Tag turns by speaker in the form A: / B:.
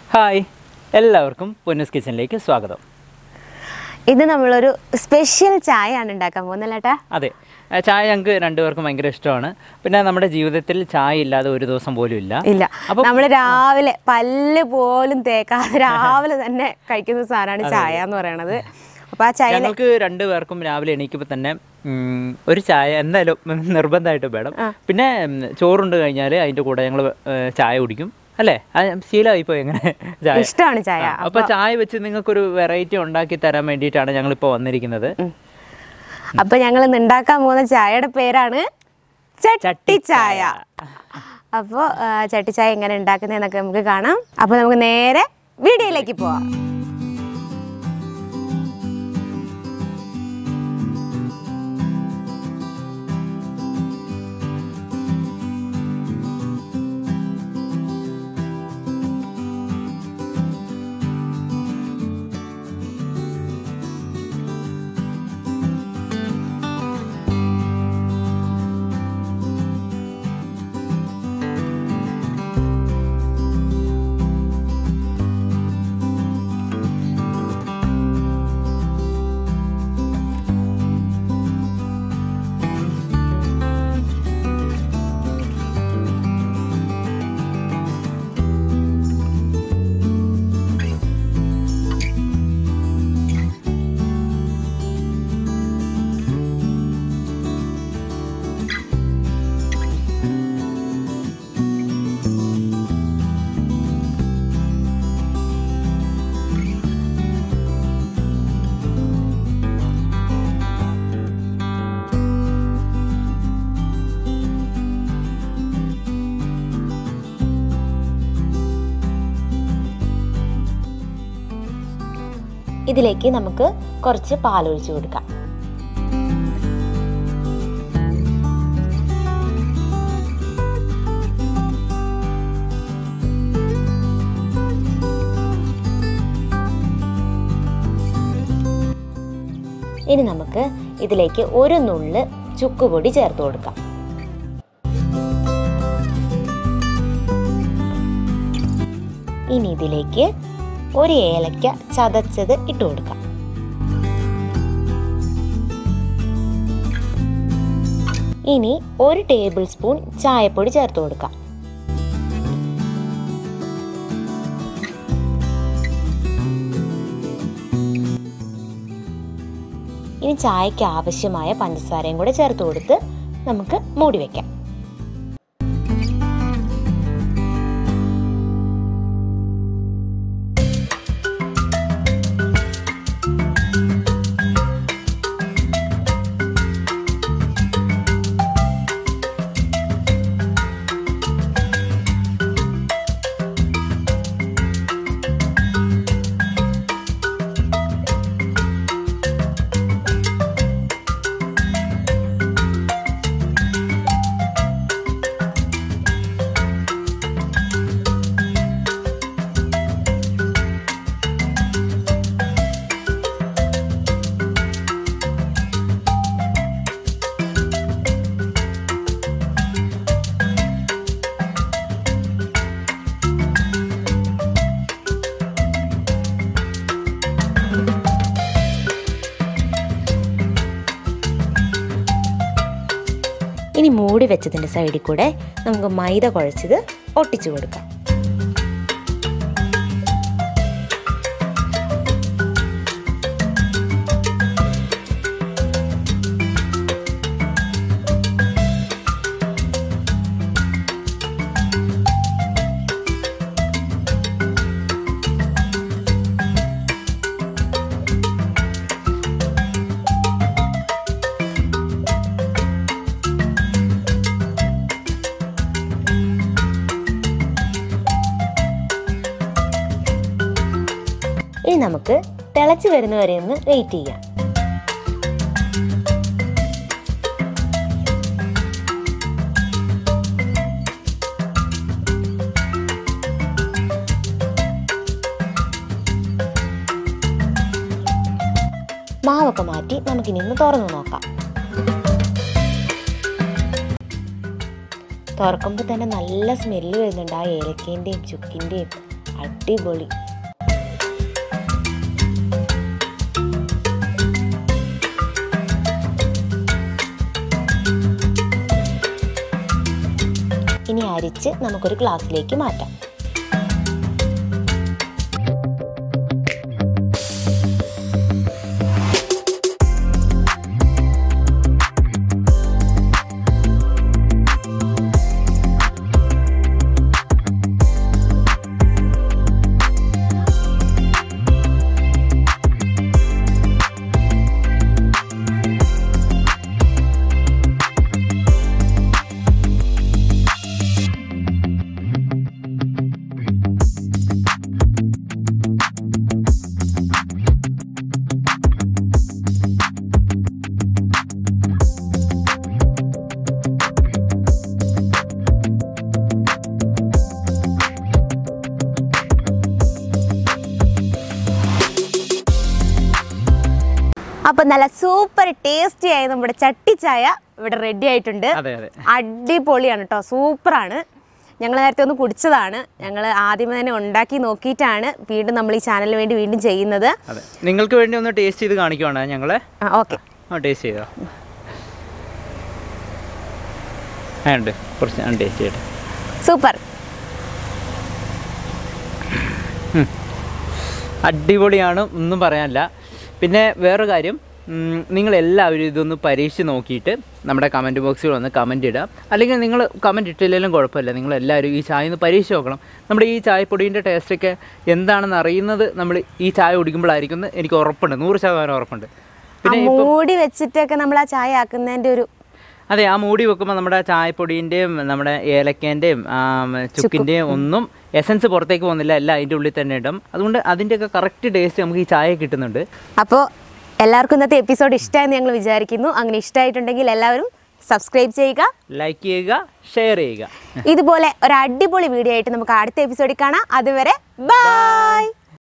A: Hi എല്ലാവർക്കും പൊന്നസ് കിച്ചണിലേക്ക് സ്വാഗതം
B: ഇത് നമ്മളൊരു സ്പെഷ്യൽ ചായ ആണ് ഉണ്ടാക്കാൻ പോകുന്നത് ഏട്ടാ
A: അതെ ആ, ചായ ഞങ്ങൾക്ക് രണ്ടുപേർക്കും ഭയങ്കര ഇഷ്ടമാണ് പിന്നെ നമ്മുടെ ജീവിതത്തിൽ ചായ ഇല്ലാതെ ഒരു ദിവസം പോലും ഇല്ല
B: ഇല്ല
A: അപ്പം-
B: നമ്മൾ രാവിലെ പല്ല് പോലും തേക്കാതെ രാവിലെ തന്നെ കഴിക്കുന്ന സാധനമാണ് ചായ എന്ന് പറയണത് അപ്പൊ ആ ചായ
A: ഞങ്ങൾക്ക് രണ്ടുപേർക്കും രാവിലെ എണീക്കുമ്പോൾ തന്നെ ഉം, ഒരു ചായ എന്തായാലും നിർബന്ധമായിട്ട് വേണം പിന്നെ ഉം, ചോറുണ്ട് കഴിഞ്ഞാൽ അതിൻ്റെ കൂടെ ഞങ്ങൾ ചായ കുടിക്കും അല്ലേ ആ, ശീലമായിപ്പോ എങ്ങനെ ചായ
B: ഇഷ്ടമാണ് ചായ
A: ആ, അപ്പൊ ചായ വെച്ച് നിങ്ങൾക്കൊരു വെറൈറ്റി ഉണ്ടാക്കി തരാൻ വേണ്ടിയിട്ടാണ് ഞങ്ങളിപ്പോൾ വന്നിരിക്കുന്നത്
B: അപ്പൊ ഞങ്ങൾ ഇന്ന് ഉണ്ടാക്കാൻ പോകുന്ന ചായയുടെ പേരാണ് ചട്ടി ചായ
A: ചട്ടിച്ചായ.
B: അപ്പോൾ ചട്ടി ചായ എങ്ങനെ ഉണ്ടാക്കുന്നതെന്നൊക്കെ നമുക്ക് കാണാം അപ്പോൾ നമുക്ക് നേരെ വീഡിയോയിലേക്ക് പോവാം
C: ഇതിലേക്ക് നമുക്ക് കുറച്ച് പാലൊഴിച്ച് കൊടുക്കാം ഇനി നമുക്ക് ഇതിലേക്ക് ഒരു നുള്ള് ചുക്കുപൊടി ചേർത്ത് കൊടുക്കാം ഇനി ഇതിലേക്ക് ഒരു ഏലക്ക ചതച്ചത് ഇട്ട് കൊടുക്കാം ഇനി ഒരു ടേബിൾ സ്പൂൺ ചായപ്പൊടി ചേർത്ത് കൊടുക്കാം ഇനി ചായക്ക് ആവശ്യമായ പഞ്ചസാരയും കൂടെ ചേർത്ത് കൊടുത്ത് നമുക്ക് മൂടി വെക്കാം ഇനി മൂടി വെച്ചതിൻ്റെ സൈഡിൽ കൂടെ നമുക്ക് മൈദ കുഴച്ചത് ഒട്ടിച്ചു കൊടുക്കാം ഇനി നമുക്ക് തിളച്ച് വരുന്നവരെ ഒന്ന് വെയിറ്റ് ചെയ്യാം മാവൊക്കെ മാറ്റി നമുക്കിനി ഒന്ന് തുറന്നു നോക്കാം തുറക്കുമ്പോൾ തന്നെ നല്ല സ്മെല്ല് വരുന്നുണ്ട് ആ ഏലക്കേൻ്റെയും ചുക്കിൻ്റെയും അടിപൊളി ഇനി അരിച്ച് നമുക്കൊരു ഗ്ലാസ്സിലേക്ക് മാറ്റാം
B: അപ്പൊ നല്ല സൂപ്പർ ടേസ്റ്റി ആയ നമ്മുടെ ചട്ടിച്ചായ ഇവിടെ റെഡി ആയിട്ടുണ്ട്
A: അതെ അതെ
B: അടിപൊളിയാണ് കേട്ടോ സൂപ്പറാണ് ഞങ്ങൾ നേരത്തെ ഒന്ന് കുടിച്ചതാണ് ഞങ്ങൾ ആദ്യമേ തന്നെ ഉണ്ടാക്കി നോക്കിയിട്ടാണ് വീണ്ടും നമ്മൾ ഈ ചാനലിന് വേണ്ടി വീണ്ടും ചെയ്യുന്നത്
A: അതെ നിങ്ങൾക്ക് വേണ്ടി ഒന്ന് ടേസ്റ്റ് ചെയ്ത് കാണിക്കുവാണ് ഞങ്ങളെ
B: ആ ഓക്കെ
A: ആ ടേസ്റ്റ് ചെയ്തോ ആ ഉണ്ട് കുറച്ച് ആ ടേസ്റ്റ് ചെയ്യട്ടെ
B: സൂപ്പർ
A: അടിപൊളിയാണ് ഒന്നും പറയാനില്ല പിന്നെ വേറൊരു കാര്യം നിങ്ങൾ എല്ലാവരും ഇതൊന്ന് പരീക്ഷിച്ച് നോക്കിയിട്ട് നമ്മുടെ കമൻറ്റ് ബോക്സിൽ വന്ന് കമൻറ്റ് ഇടുക അല്ലെങ്കിൽ നിങ്ങൾ കമൻറ്റ് ഇട്ടില്ലെങ്കിലും കുഴപ്പമില്ല നിങ്ങൾ എല്ലാവരും ഈ ചായ ഒന്ന് പരീക്ഷിച്ച് നോക്കണം നമ്മുടെ ഈ ചായപ്പൊടീൻ്റെ ടേസ്റ്റൊക്കെ എന്താണെന്ന് അറിയുന്നത് നമ്മൾ ഈ ചായ കുടിക്കുമ്പോഴായിരിക്കും എന്ന് എനിക്ക് ഉറപ്പുണ്ട് നൂറ് ശതമാനം ഉറപ്പുണ്ട്
B: ആ
A: പിന്നെ
B: മൂടി വെച്ചിട്ടൊക്കെ നമ്മൾ ആ ചായ ആക്കുന്നതിന്റെ ഒരു
A: അതെ ആ മൂടി വെക്കുമ്പോൾ നമ്മുടെ ചായപ്പൊടീൻ്റെയും നമ്മുടെ ഏലക്കേൻ്റെയും ചുക്കിൻ്റെയും ഒന്നും എസൻസ് പുറത്തേക്ക് പോകുന്നില്ല എല്ലാം അതിൻ്റെ ഉള്ളിൽ തന്നെ ഇടും അതുകൊണ്ട് അതിൻ്റെയൊക്കെ കറക്റ്റ് ടേസ്റ്റ് നമുക്ക് ഈ ചായ കിട്ടുന്നുണ്ട്
B: അപ്പോൾ എല്ലാവർക്കും ഇന്നത്തെ എപ്പിസോഡ് ഇഷ്ടമായെന്ന് ഞങ്ങൾ വിചാരിക്കുന്നു അങ്ങനെ ഇഷ്ടമായിട്ടുണ്ടെങ്കിൽ എല്ലാവരും സബ്സ്ക്രൈബ് ചെയ്യുക
A: ലൈക്ക് ചെയ്യുക ഷെയർ ചെയ്യുക
B: ഇതുപോലെ ഒരു അടിപൊളി വീഡിയോ ആയിട്ട് നമുക്ക് അടുത്ത എപ്പിസോഡിൽ കാണാം അതുവരെ ബൈ